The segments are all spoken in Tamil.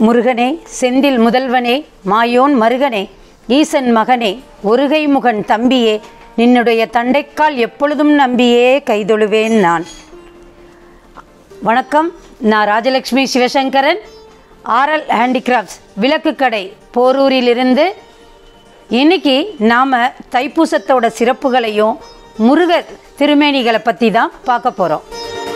முருகனே செந்தில் முதல்வனே மாயோன் மருகனே ஈசன் மகனே ஒருகை முகன் தம்பியே நின்னுடைய தண்டைக்கால் எப்பொழுதும் நம்பியே கைதொழுவேன் நான் வணக்கம் நான் ராஜலக்ஷ்மி சிவசங்கரன் ஆர்எல் ஹேண்டிகிராஃப்ட்ஸ் விளக்கு கடை போரூரிலிருந்து இன்னைக்கு நாம் தைப்பூசத்தோட சிறப்புகளையும் முருகர் திருமேனிகளை பற்றி தான் பார்க்க போகிறோம்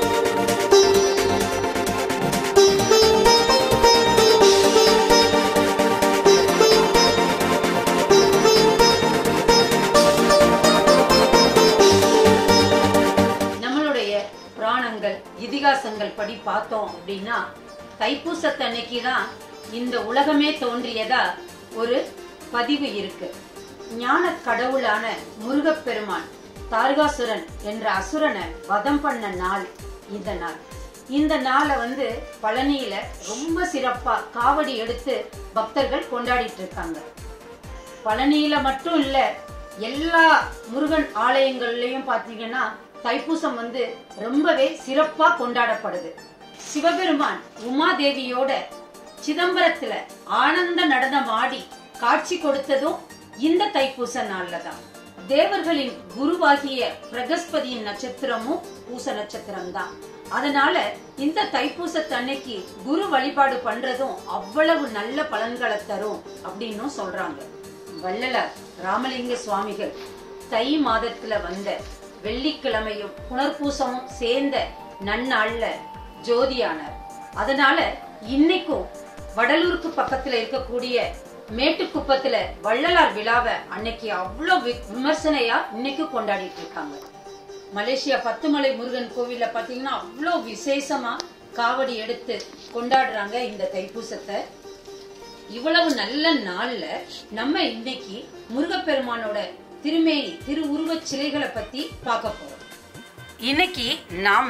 நம்மளுடைய புராணங்கள் இதிகாசங்கள் படி பார்த்தோம் அப்படின்னா தைப்பூசத்தன்னைக்கு தான் இந்த உலகமே தோன்றியதா ஒரு பதிவு இருக்கு ஞான கடவுளான முருகப்பெருமான் தாரகாசுரன் என்ற அசுரனை வதம் பண்ண நாள் இந்த நாள் இந்த நாளை வந்து பழனியில ரொம்ப சிறப்பா காவடி எடுத்து பக்தர்கள் கொண்டாடிட்டு இருக்காங்க பழனியில மட்டும் இல்ல எல்லா முருகன் ஆலயங்கள்லயும் பாத்தீங்கன்னா தைப்பூசம் வந்து ரொம்பவே சிறப்பா கொண்டாடப்படுது சிவபெருமான் உமாதேவியோட சிதம்பரத்துல ஆனந்த நடனம் ஆடி காட்சி கொடுத்ததும் இந்த தைப்பூச நாள்ல தான் தேவர்களின் குருவாகிய பிரகஸ்பதியின் நட்சத்திரமும் பூச நட்சத்திரம் தான் அதனால இந்த தைப்பூசத்தன்னைக்கு குரு வழிபாடு பண்றதும் அவ்வளவு நல்ல பலன்களை தரும் அப்படின்னும் சொல்றாங்க வள்ளலார் ராமலிங்க சுவாமிகள் தை மாதத்துல வந்த வெள்ளிக்கிழமையும் புனர்பூசமும் சேர்ந்த நன்னாள்ல ஜோதியானார் அதனால இன்னைக்கும் வடலூருக்கு பக்கத்துல இருக்கக்கூடிய மேட்டுக்குப்பத்துல வள்ளலார் விழாவை அன்னைக்கு அவ்வளோ வி- விமர்சனையா இன்னைக்கு கொண்டாடிட்டு இருக்காங்க மலேசியா பத்துமலை முருகன் கோவில்ல பாத்தீங்கன்னா அவ்வளோ விசேஷமா காவடி எடுத்து கொண்டாடுறாங்க இந்த தைப்பூசத்தை இவ்வளவு நல்ல நாள்ல நம்ம இன்னைக்கு முருகப்பெருமானோட திருமேனி திருவுருவச் சிலைகளை பத்தி பார்க்க போறோம் இன்னைக்கு நாம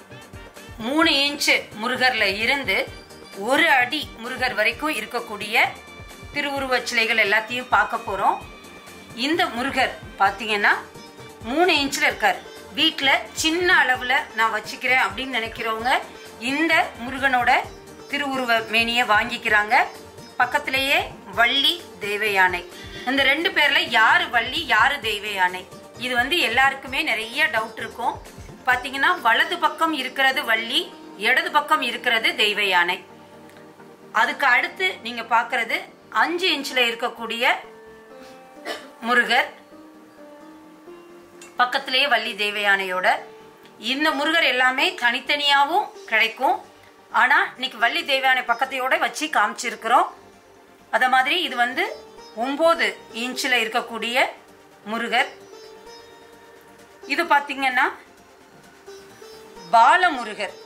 மூணு இன்ச்சு முருகர்ல இருந்து ஒரு அடி முருகர் வரைக்கும் இருக்கக்கூடிய திருவுருவச் சிலைகள் எல்லாத்தையும் பார்க்க போறோம் இந்த முருகர் பாத்தீங்கன்னா மூணு இன்ச்சில் இருக்கார் வீட்டில் சின்ன அளவில் நான் வச்சுக்கிறேன் அப்படின்னு நினைக்கிறவங்க இந்த முருகனோட திருவுருவ மேனியை வாங்கிக்கிறாங்க பக்கத்திலேயே வள்ளி தெய்வ யானை இந்த ரெண்டு பேர்ல யாரு வள்ளி யாரு தெய்வ யானை இது வந்து எல்லாருக்குமே நிறைய டவுட் இருக்கும் பாத்தீங்கன்னா வலது பக்கம் இருக்கிறது வள்ளி இடது பக்கம் இருக்கிறது தெய்வ யானை அதுக்கு அடுத்து நீங்க பார்க்கிறது அஞ்சு இன்ச்ல இருக்கக்கூடிய முருகர் பக்கத்திலேயே வள்ளி தேவயானையோட இந்த முருகர் எல்லாமே தனித்தனியாவும் கிடைக்கும் ஆனா இன்னைக்கு வள்ளி தேவயானை பக்கத்தையோட வச்சு காமிச்சிருக்கிறோம் அத மாதிரி இது வந்து ஒன்பது இன்ச்சில் இருக்கக்கூடிய முருகர் இது பாத்தீங்கன்னா பாலமுருகர்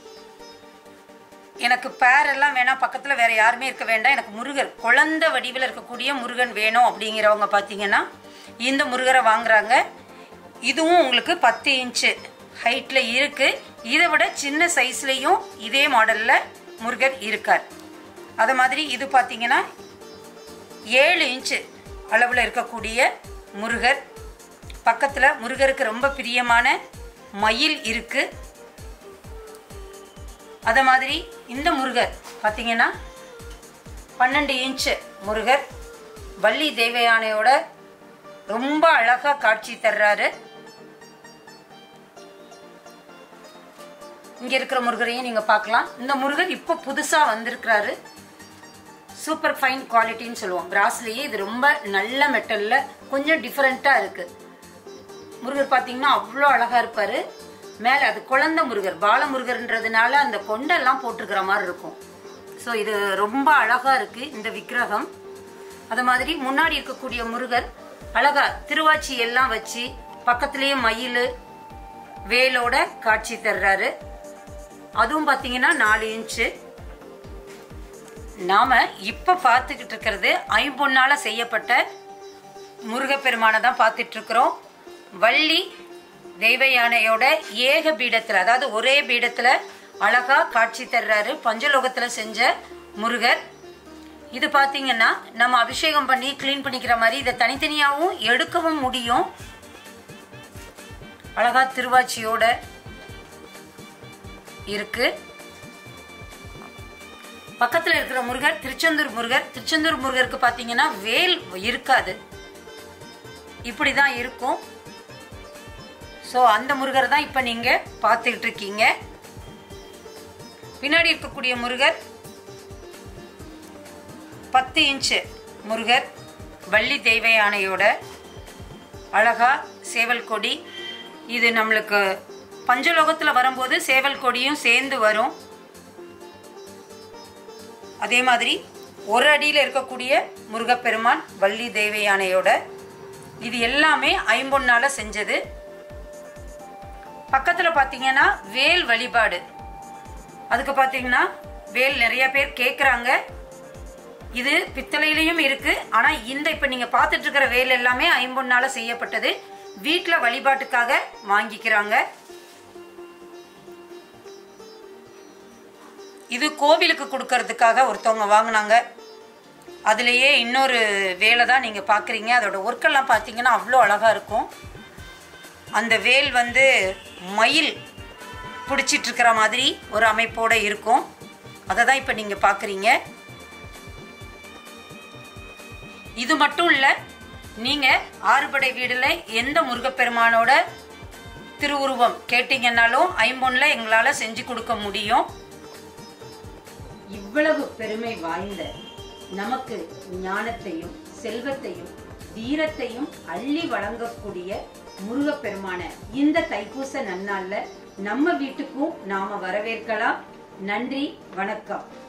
எனக்கு பேர் எல்லாம் வேணாம் பக்கத்தில் வேற யாருமே இருக்க வேண்டாம் எனக்கு முருகர் குழந்தை வடிவில் இருக்கக்கூடிய முருகன் வேணும் அப்படிங்கிறவங்க பார்த்தீங்கன்னா இந்த முருகரை வாங்குறாங்க இதுவும் உங்களுக்கு பத்து இன்ச்சு ஹைட்டில் இருக்கு இதை விட சின்ன சைஸ்லையும் இதே மாடலில் முருகர் இருக்கார் அது மாதிரி இது பார்த்தீங்கன்னா ஏழு இன்ச்சு அளவில் இருக்கக்கூடிய முருகர் பக்கத்தில் முருகருக்கு ரொம்ப பிரியமான மயில் இருக்குது அத மாதிரி இந்த முருகர் பார்த்தீங்கன்னா பன்னெண்டு இன்ச்சு முருகர் வள்ளி தேவயானையோட ரொம்ப அழகா காட்சி தர்றாரு இங்க இருக்கிற முருகரையும் நீங்க பார்க்கலாம் இந்த முருகர் இப்போ புதுசா வந்திருக்கிறாரு சூப்பர் ஃபைன் குவாலிட்டின்னு சொல்லுவோம் பிராஸ்லயே இது ரொம்ப நல்ல மெட்டல்ல கொஞ்சம் டிஃப்ரெண்டா இருக்கு முருகர் பார்த்தீங்கன்னா அவ்வளோ அழகா இருப்பாரு மேலே அது குழந்தை முருகர் பாலமுருகர்ன்றதுனால அந்த கொண்டெல்லாம் போட்டிருக்கிற மாதிரி இருக்கும் ஸோ இது ரொம்ப அழகா இருக்கு இந்த விக்கிரகம் அது மாதிரி முன்னாடி இருக்கக்கூடிய முருகர் அழகா திருவாச்சி எல்லாம் வச்சு பக்கத்திலேயே மயில் வேலோட காட்சி தர்றாரு அதுவும் பார்த்தீங்கன்னா நாலு இன்ச்சு நாம இப்ப பார்த்துக்கிட்டு இருக்கிறது ஐம்பொன்னால செய்யப்பட்ட முருகப்பெருமானை தான் பார்த்துட்டு இருக்கிறோம் வள்ளி தெய்வ யானையோட ஏக பீடத்துல அதாவது ஒரே பீடத்துல அழகா காட்சி தர்றாரு பஞ்சலோகத்துல செஞ்ச முருகர் இது பாத்தீங்கன்னா நம்ம அபிஷேகம் பண்ணி க்ளீன் பண்ணிக்கிற மாதிரி இதை தனித்தனியாகவும் எடுக்கவும் முடியும் அழகா திருவாச்சியோட இருக்கு பக்கத்தில் இருக்கிற முருகர் திருச்செந்தூர் முருகர் திருச்செந்தூர் முருகருக்கு பார்த்தீங்கன்னா வேல் இருக்காது இப்படி தான் இருக்கும் ஸோ அந்த முருகர் தான் இப்போ நீங்கள் பார்த்துக்கிட்டு இருக்கீங்க பின்னாடி இருக்கக்கூடிய முருகர் பத்து இன்ச்சு முருகர் வள்ளி தெய்வ யானையோட அழகா சேவல் கொடி இது நம்மளுக்கு பஞ்சலோகத்தில் வரும்போது சேவல் கொடியும் சேர்ந்து வரும் அதே மாதிரி ஒரு அடியில் இருக்கக்கூடிய முருகப்பெருமான் வள்ளி தெய்வ யானையோட இது எல்லாமே ஐம்பொன்னால செஞ்சது பக்கத்தில் பார்த்தீங்கன்னா வேல் வழிபாடு அதுக்கு பார்த்தீங்கன்னா வேல் நிறைய பேர் கேட்குறாங்க இது பித்தளையிலையும் இருக்கு ஆனா இந்த இப்ப நீங்க பார்த்துட்டு இருக்கிற வேல் எல்லாமே ஐம்பொன்னால செய்யப்பட்டது வீட்டில் வழிபாட்டுக்காக வாங்கிக்கிறாங்க இது கோவிலுக்கு கொடுக்கறதுக்காக ஒருத்தவங்க வாங்கினாங்க அதுலேயே இன்னொரு வேலை தான் நீங்கள் பார்க்குறீங்க அதோட ஒர்க்கெல்லாம் பார்த்தீங்கன்னா அவ்வளோ அழகாக இருக்கும் அந்த வேல் வந்து மயில் பிடிச்சிட்டு இருக்கிற மாதிரி ஒரு அமைப்போடு இருக்கும் அதை தான் இப்போ நீங்கள் பார்க்குறீங்க இது மட்டும் இல்லை நீங்கள் ஆறுபடை வீடில் எந்த முருகப்பெருமானோட திருவுருவம் கேட்டீங்கன்னாலும் ஐம்பொன்னில் எங்களால் செஞ்சு கொடுக்க முடியும் இவ்வளவு பெருமை வாய்ந்த நமக்கு ஞானத்தையும் செல்வத்தையும் வீரத்தையும் அள்ளி வழங்கக்கூடிய முருகப்பெருமான இந்த தைப்பூச நன்னாள்ல நம்ம வீட்டுக்கும் நாம வரவேற்கலாம் நன்றி வணக்கம்